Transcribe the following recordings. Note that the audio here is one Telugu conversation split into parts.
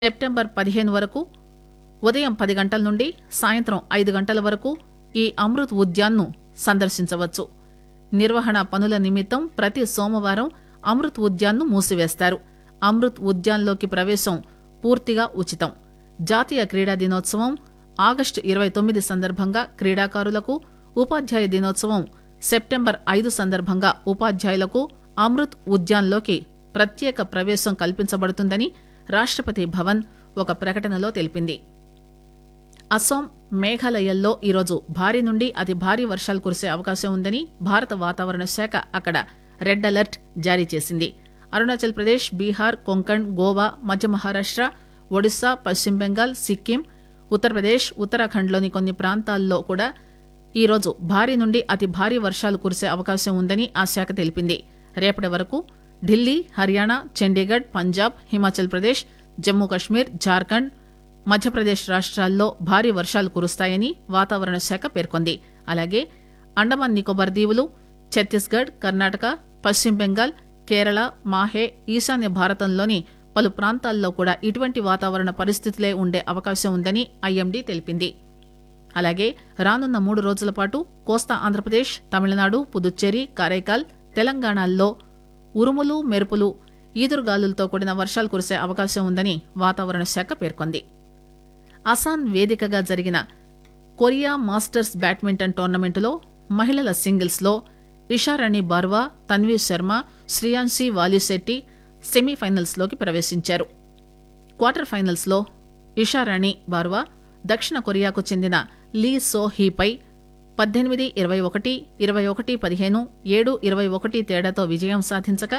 సెప్టెంబర్ పదిహేను వరకు ఉదయం పది గంటల నుండి సాయంత్రం ఐదు గంటల వరకు ఈ అమృత్ ఉద్యాన్ను సందర్శించవచ్చు నిర్వహణ పనుల నిమిత్తం ప్రతి సోమవారం అమృత్ ఉద్యాన్ను మూసివేస్తారు అమృత్ ఉద్యాన్లోకి ప్రవేశం పూర్తిగా ఉచితం జాతీయ క్రీడా దినోత్సవం ఆగస్టు ఇరవై తొమ్మిది సందర్భంగా క్రీడాకారులకు ఉపాధ్యాయ దినోత్సవం సెప్టెంబర్ ఐదు సందర్భంగా ఉపాధ్యాయులకు అమృత్ ఉద్యాన్లోకి ప్రత్యేక ప్రవేశం కల్పించబడుతుందని రాష్టపతి భవన్ ఒక ప్రకటనలో తెలిపింది అస్సాం మేఘాలయల్లో ఈరోజు భారీ నుండి అతి భారీ వర్షాలు కురిసే అవకాశం ఉందని భారత వాతావరణ శాఖ అక్కడ రెడ్ అలర్ట్ జారీ చేసింది అరుణాచల్ ప్రదేశ్ బీహార్ కొంకణ్ గోవా మధ్య మహారాష్ట ఒడిశా పశ్చిమ బెంగాల్ సిక్కిం ఉత్తరప్రదేశ్ ఉత్తరాఖండ్లోని కొన్ని ప్రాంతాల్లో కూడా ఈరోజు భారీ నుండి అతి భారీ వర్షాలు కురిసే అవకాశం ఉందని ఆ శాఖ తెలిపింది రేపటి వరకు ఢిల్లీ హర్యానా చండీగఢ్ పంజాబ్ హిమాచల్ ప్రదేశ్ జమ్మూ కశ్మీర్ జార్ఖండ్ మధ్యప్రదేశ్ రాష్ట్రాల్లో భారీ వర్షాలు కురుస్తాయని వాతావరణ శాఖ పేర్కొంది అలాగే అండమాన్ నికోబార్ దీవులు ఛత్తీస్గఢ్ కర్ణాటక పశ్చిమ బెంగాల్ కేరళ మాహే ఈశాన్య భారతంలోని పలు ప్రాంతాల్లో కూడా ఇటువంటి వాతావరణ పరిస్థితులే ఉండే అవకాశం ఉందని ఐఎండీ తెలిపింది అలాగే రానున్న మూడు రోజుల పాటు కోస్తా ఆంధ్రప్రదేశ్ తమిళనాడు పుదుచ్చేరి కారైకాల్ తెలంగాణల్లో ఉరుములు మెరుపులు ఈదురుగాలులతో కూడిన వర్షాలు కురిసే అవకాశం ఉందని వాతావరణ శాఖ పేర్కొంది అసాన్ వేదికగా జరిగిన కొరియా మాస్టర్స్ బ్యాడ్మింటన్ టోర్నమెంటులో మహిళల సింగిల్స్లో ఇషారాణి బార్వా తన్వీ శర్మ శ్రియాన్సి వాలిశెట్టి సెమీఫైనల్స్లోకి ప్రవేశించారు క్వార్టర్ ఫైనల్స్లో ఇషారాణి బార్వా దక్షిణ కొరియాకు చెందిన లీ సో హీపై పద్దెనిమిది ఇరవై ఒకటి ఇరవై ఒకటి పదిహేను ఏడు ఇరవై ఒకటి తేడాతో విజయం సాధించగా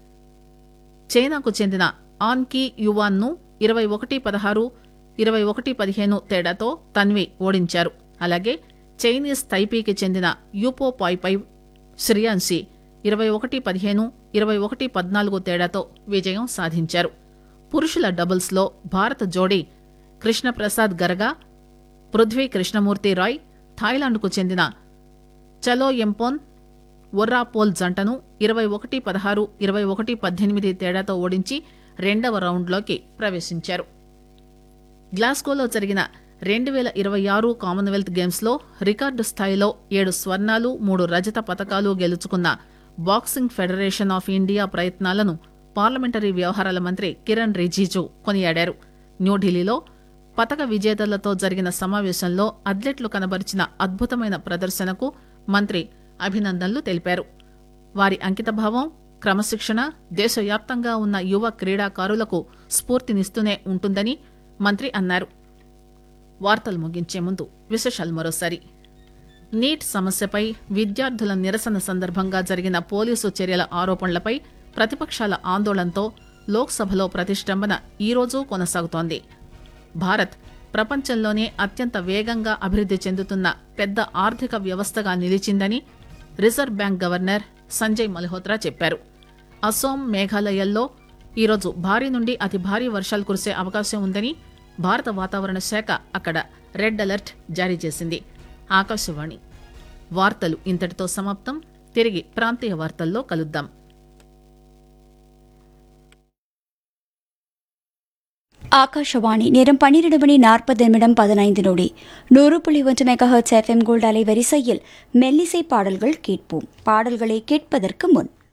చైనాకు చెందిన ఆన్కి యువాన్ను ఇరవై ఒకటి పదహారు ఇరవై ఒకటి పదిహేను తేడాతో తన్వి ఓడించారు అలాగే చైనీస్ తైపీకి చెందిన యూపో పాయ్పై శ్రియాన్సి ఇరవై ఒకటి పదిహేను ఇరవై ఒకటి పద్నాలుగు తేడాతో విజయం సాధించారు పురుషుల డబుల్స్లో భారత జోడీ కృష్ణప్రసాద్ గరగా పృథ్వీ కృష్ణమూర్తి రాయ్ థాయిలాండ్కు చెందిన చలో ఎంపోన్ ఒర్రాపోల్ జంటను ఇరవై ఒకటి పదహారు ఇరవై ఒకటి పద్దెనిమిది తేడాతో ఓడించి రెండవ రౌండ్లోకి ప్రవేశించారు గ్లాస్గోలో జరిగిన రెండు వేల ఇరవై ఆరు కామన్వెల్త్ గేమ్స్లో రికార్డు స్థాయిలో ఏడు స్వర్ణాలు మూడు రజత పతకాలు గెలుచుకున్న బాక్సింగ్ ఫెడరేషన్ ఆఫ్ ఇండియా ప్రయత్నాలను పార్లమెంటరీ వ్యవహారాల మంత్రి కిరణ్ రిజిజు కొనియాడారు న్యూఢిల్లీలో పతక విజేతలతో జరిగిన సమావేశంలో అథ్లెట్లు కనబరిచిన అద్భుతమైన ప్రదర్శనకు మంత్రి అభినందనలు తెలిపారు వారి అంకితభావం క్రమశిక్షణ దేశవ్యాప్తంగా ఉన్న యువ క్రీడాకారులకు స్ఫూర్తినిస్తూనే ఉంటుందని మంత్రి అన్నారు వార్తలు ముగించే ముందు విశేషాలు మరోసారి నీట్ సమస్యపై విద్యార్థుల నిరసన సందర్భంగా జరిగిన పోలీసు చర్యల ఆరోపణలపై ప్రతిపక్షాల ఆందోళనతో లోక్సభలో ప్రతిష్టంభన ఈరోజు కొనసాగుతోంది భారత్ ప్రపంచంలోనే అత్యంత వేగంగా అభివృద్ది చెందుతున్న పెద్ద ఆర్థిక వ్యవస్థగా నిలిచిందని reserve bank governor Sanjay Malhotra చెప్పారు అసోం మేఘాలయల్లో ఈరోజు భారీ నుండి అతి భారీ వర్షాలు కురిసే అవకాశం ఉందని భారత వాతావరణ శాఖ అక్కడ రెడ్ అలర్ట్ జారీ చేసింది ఆకాశవాణి వార్తలు ఇంతటితో సమాప్తం తిరిగి ప్రాంతీయ వార్తల్లో కలుద్దాం ஆகாஷவாணி நேரம் பன்னிரண்டு மணி நாற்பது நிமிடம் பதினைந்து நொடி நூறு புள்ளி ஒன்று மெகாஹர்ட்ஸ் எஃப்எம் கோல்ட் அலைவரிசையில் மெல்லிசை பாடல்கள் கேட்போம் பாடல்களை கேட்பதற்கு முன்